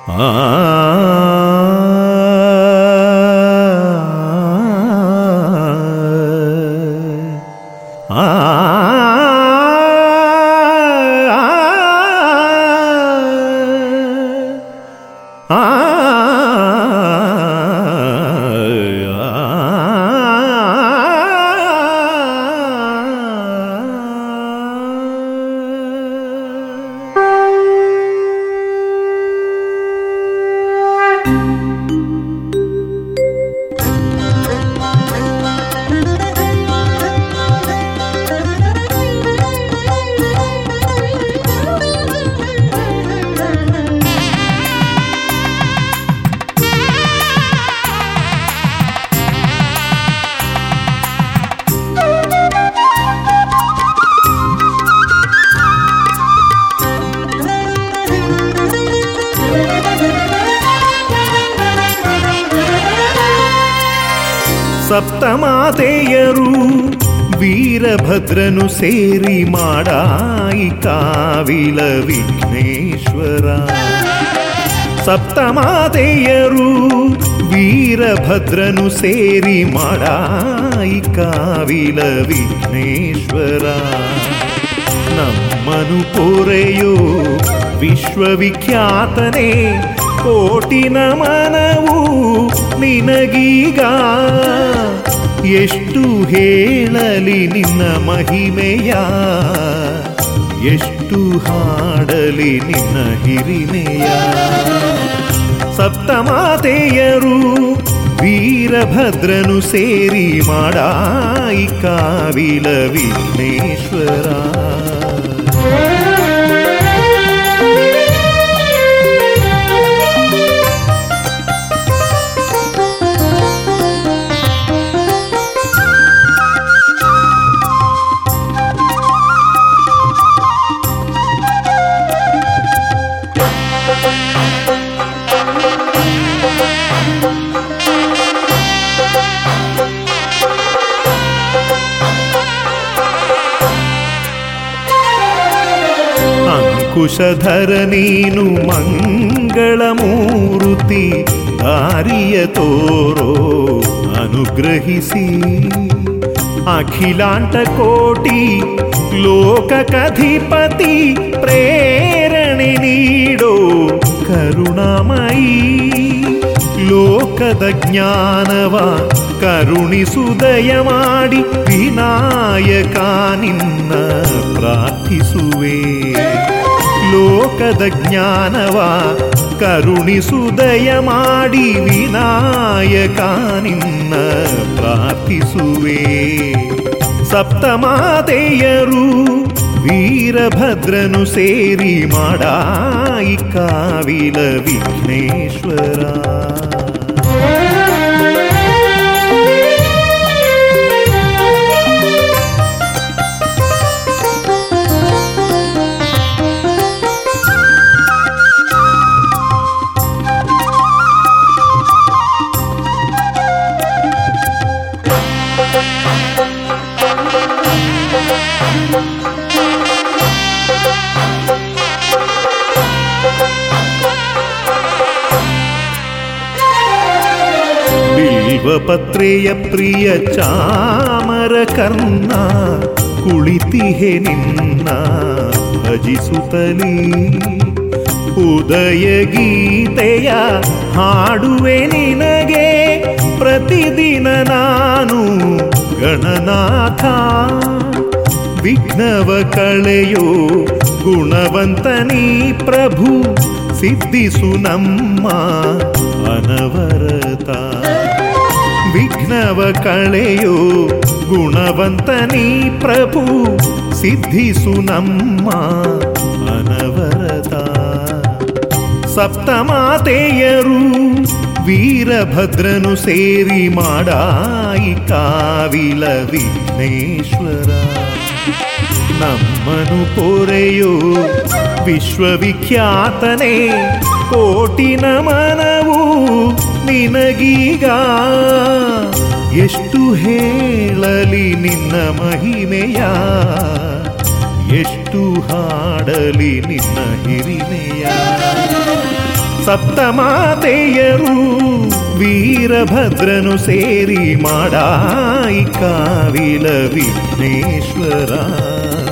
ಸಪ್ತಮಾತೆಯರು ವೀರಭದ್ರನು ಸೇರಿ ಮಾಡಾಯಿ ಕಾವಿಲ ವಿಘ್ನೇಶ್ವರ ಸಪ್ತಮಾತೆಯರು ವೀರಭದ್ರನು ಸೇರಿ ಮಾಡಾಯಿ ಕಾವಿಲ ವಿಘ್ನೇಶ್ವರ ನಮ್ಮನು ಪೊರೆಯೋ ವಿಶ್ವವಿಖ್ಯಾತನೇ ಕೋಟಿ ನಮನವು ನಿನಗೀಗ ಎಷ್ಟು ಹೇಳಲಿ ನಿನ್ನ ಮಹಿಮೆಯ ಎಷ್ಟು ಹಾಡಲಿ ನಿನ್ನ ಹಿರಿಮೆಯ ಸಪ್ತಮಾತೆಯರು ವೀರಭದ್ರನು ಸೇರಿ ಮಾಡಾಯಿ ಕಾವಿಲ ವಿಘ್ನೇಶ್ವರ ಅಂಕುಶಧರ ನೀನು ಮಂಗಳ ಮೂರುತಿ ದಾರಿಯ ತೋರೋ ಅನುಗ್ರಹಿಸಿ ಅಖಿಲಾಂಟ ಕೋಟಿ ಲೋಕಕಧಿಪತಿ ಪ್ರೇರಣೆ ನೀಡೋ ಕರುಣಾಮಯಿ ಲೋಕದ ಜ್ಞಾನವ ಕರುಣಿಸುದಯ ಮಾಡಿ ವಿನಾಯಕ ನಿನ್ನ ಪ್ರಾರ್ಥಿಸುವೆ ಲೋಕದ ಜ್ಞಾನವ ಕರುಣಿಸುದಯ ಮಾಡಿ ವಿನಾಯಕ ನಿನ್ನ ಪ್ರಾರ್ಥಿಸುವೆ ಸಪ್ತಮಾತೆಯರು ವೀರಭದ್ರನು ಸೇರಿ ಮಾಡಾಯಿ ಕಾವಿಲ ವಿಘ್ನೇಶ್ವರ ಬಿಲ್ವಪತ್ರೆಯ ಪ್ರಿಯ ಚಾಮರ ಕರ್ಣ ಕುಳಿತಿಹೆ ನಿನ್ನ ಭಜಿಸುತ್ತಲೀ ಉದಯ ಗೀತೆಯ ಹಾಡುವೆ ನಿನಗೆ ಪ್ರತಿದಿನ ನಾನು ಗಣನಾಥ ವಿಘ್ನವ ಕಳೆಯೋ ಗುಣವಂತನೀ ಪ್ರಭು ಸಿದ್ಧಿಸು ನಮ್ಮ ಅನವರತ ವಿಘ್ನವ ಕಳೆಯೋ ಗುಣವಂತನೀ ಪ್ರಭು ಸಿದ್ಧಿಸು ನಮ್ಮ ಅನವರತ ಸಪ್ತಮಾತೆಯರು ವೀರಭದ್ರನು ಸೇರಿ ಮಾಡಾಯಿ ಕಾವಿಲ ವಿಘ್ನೇಶ್ವರ ನಮ್ಮನು ಪೊರೆಯೋ ವಿಶ್ವವಿಖ್ಯಾತನೇ ಕೋಟಿ ನಮನವು ನಿನಗೀಗ ಎಷ್ಟು ಹೇಳಲಿ ನಿನ್ನ ಮಹಿಮೆಯ ಎಷ್ಟು ಹಾಡಲಿ ನಿನ್ನ ಹಿರಿಮೆಯ ಸಪ್ತಮಾತೆಯರು ವೀರಭದ್ರನು ಸೇರಿ ಮಾಡಾಯಿ ಕಾವಿಲ ವಿಘ್ನೇಶ್ವರ